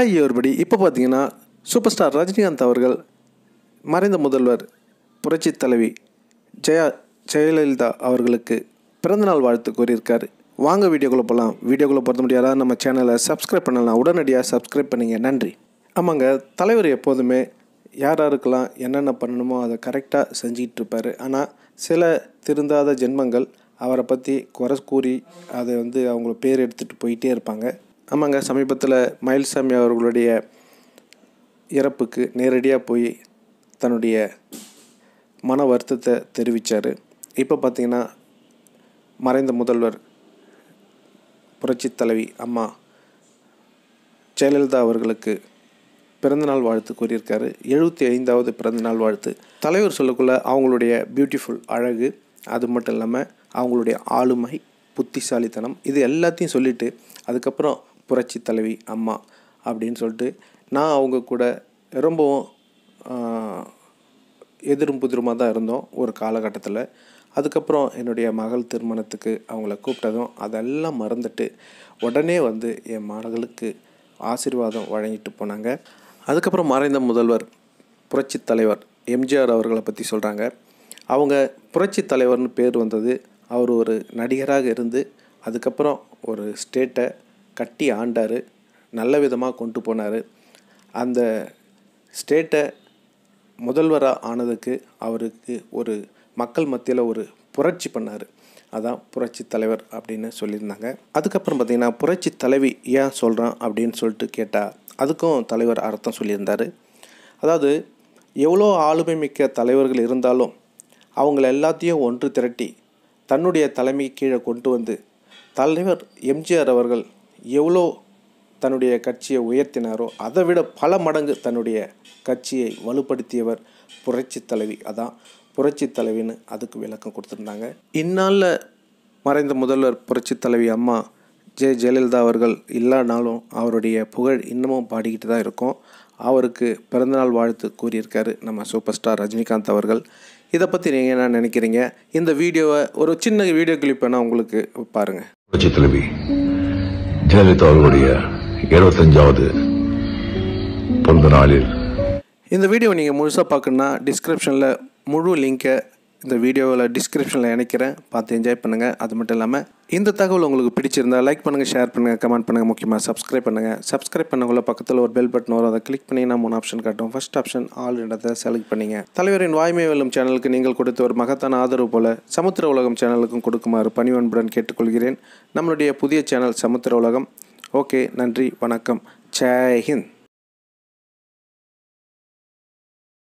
hi ஒருபடி இப்போ பார்த்தீங்கன்னா சூப்பர் ஸ்டார் ரஜினிகாந்த் அவர்கள் மறைந்த முதல்வர் புரட்சி தலைவி ஜெயா ஜெயலலிதா அவர்களுக்கு பிறந்தநாள் வாழ்த்து கூறியிருக்காரு வாங்க வீடியோக்குள்ளே போகலாம் வீடியோக்குள்ளே போகிறது முடியாதா நம்ம சேனலை சப்ஸ்கிரைப் பண்ணலாம் உடனடியாக சப்ஸ்கிரைப் பண்ணிங்க நன்றி ஆமாங்க தலைவர் எப்போதுமே யார் யாருக்கெல்லாம் என்னென்ன பண்ணணுமோ அதை கரெக்டாக செஞ்சிகிட்டு இருப்பார் ஆனால் சில திருந்தாத ஜென்மங்கள் அவரை பற்றி குறை கூறி அதை வந்து அவங்கள பேர் எடுத்துகிட்டு போயிட்டே இருப்பாங்க ஆமாங்க சமீபத்தில் மயில்சாமி அவர்களுடைய இறப்புக்கு நேரடியாக போய் தன்னுடைய மன வருத்தத்தை தெரிவித்தார் இப்போ பார்த்தீங்கன்னா மறைந்த முதல்வர் புரட்சித் தலைவி அம்மா ஜெயலலிதா அவர்களுக்கு பிறந்தநாள் வாழ்த்து கூறியிருக்காரு எழுபத்தி ஐந்தாவது பிறந்தநாள் வாழ்த்து தலைவர் சொல்லக்குள்ள அவங்களுடைய பியூட்டிஃபுல் அழகு அது மட்டும் இல்லாமல் அவங்களுடைய ஆளுமை புத்திசாலித்தனம் இது எல்லாத்தையும் சொல்லிவிட்டு அதுக்கப்புறம் புரட்சி தலைவி அம்மா அப்படின்னு சொல்லிட்டு நான் அவங்க கூட ரொம்பவும் ஆஹ், எதிரும் புதிருமாக தான் இருந்தோம் ஒரு காலகட்டத்தில் அதுக்கப்புறம் என்னுடைய மகள் திருமணத்துக்கு அவங்கள கூப்பிட்டதும் அதெல்லாம் மறந்துட்டு உடனே வந்து என் மகளுக்கு ஆசீர்வாதம் வழங்கிட்டு போனாங்க அதுக்கப்புறம் மறைந்த முதல்வர் புரட்சி தலைவர் எம்ஜிஆர் அவர்களை பற்றி சொல்கிறாங்க அவங்க புரட்சி தலைவர்னு பேர் வந்தது அவர் ஒரு நடிகராக இருந்து அதுக்கப்புறம் ஒரு ஸ்டேட்டை கட்டி ஆண்டார் நல்ல விதமாக கொண்டு போனார் அந்த ஸ்டேட்டை முதல்வராக ஆனதுக்கு அவருக்கு ஒரு மக்கள் மத்தியில் ஒரு புரட்சி பண்ணார் அதான் புரட்சி தலைவர் அப்படின்னு சொல்லியிருந்தாங்க அதுக்கப்புறம் பார்த்திங்கன்னா புரட்சி தலைவி ஏன் சொல்கிறான் அப்படின்னு சொல்லிட்டு கேட்டால் அதுக்கும் தலைவர் அர்த்தம் சொல்லியிருந்தார் அதாவது எவ்வளோ ஆளுமை மிக்க தலைவர்கள் இருந்தாலும் அவங்கள எல்லாத்தையும் ஒன்று திரட்டி தன்னுடைய தலைமை கீழே கொண்டு வந்து தலைவர் எம்ஜிஆர் அவர்கள் எவ்வளோ தன்னுடைய கட்சியை உயர்த்தினாரோ அதை விட பல மடங்கு தன்னுடைய கட்சியை வலுப்படுத்தியவர் புரட்சி தலைவி அதான் புரட்சி தலைவின்னு அதுக்கு விளக்கம் கொடுத்துருந்தாங்க இந்நாளில் மறைந்த முதல்வர் புரட்சி தலைவி அம்மா ஜெ ஜெயலலிதா அவர்கள் இல்லானாலும் அவருடைய புகழ் இன்னமும் பாடிக்கிட்டு தான் இருக்கும் அவருக்கு பிறந்தநாள் வாழ்த்து கூறியிருக்காரு நம்ம சூப்பர் ஸ்டார் ரஜினிகாந்த் அவர்கள் இதை பற்றி நீங்கள் என்ன நினைக்கிறீங்க இந்த வீடியோவை ஒரு சின்ன வீடியோ கிளிப் வேணால் உங்களுக்கு பாருங்கள் புரட்சி தலைவி ஜெயலலிதா அவர்களுடைய எழுபத்தஞ்சாவது பிறந்த நாளில் இந்த வீடியோவை நீங்கள் முழுசாக பார்க்கணுன்னா டிஸ்கிரிப்ஷனில் முழு லிங்கை இந்த வீடியோவில் டிஸ்கிரிப்ஷனில் இணைக்கிறேன் பார்த்து என்ஜாய் பண்ணுங்கள் அது மட்டும் இல்லாமல் இந்த தகவல் உங்களுக்கு பிடிச்சிருந்தா லைக் பண்ணுங்கள் ஷேர் பண்ணுங்கள் கமெண்ட் பண்ணுங்கள் முக்கியமாக சப்ஸ்கிரைப் பண்ணுங்கள் சப்ஸ்கிரைப் பண்ணக்குள்ள பக்கத்தில் ஒரு பெல் பட்டன் வரும் அதை கிளிக் பண்ணிங்கன்னா மூணு ஆப்ஷன் காட்டும் ஃபர்ஸ்ட் ஆப்ஷன் ஆல் இடத்தை செலக்ட் பண்ணிங்க தலைவரின் வாய்மை வெல்லும் சேனலுக்கு நீங்கள் கொடுத்த ஒரு மகத்தான ஆதரவு போல சமுத்திர உலகம் சேனலுக்கும் கொடுக்குமாறு பணிவன்புடன் கேட்டுக்கொள்கிறேன் நம்மளுடைய புதிய சேனல் சமுத்திர உலகம் ஓகே நன்றி வணக்கம் ஜெய் ஹிந்த்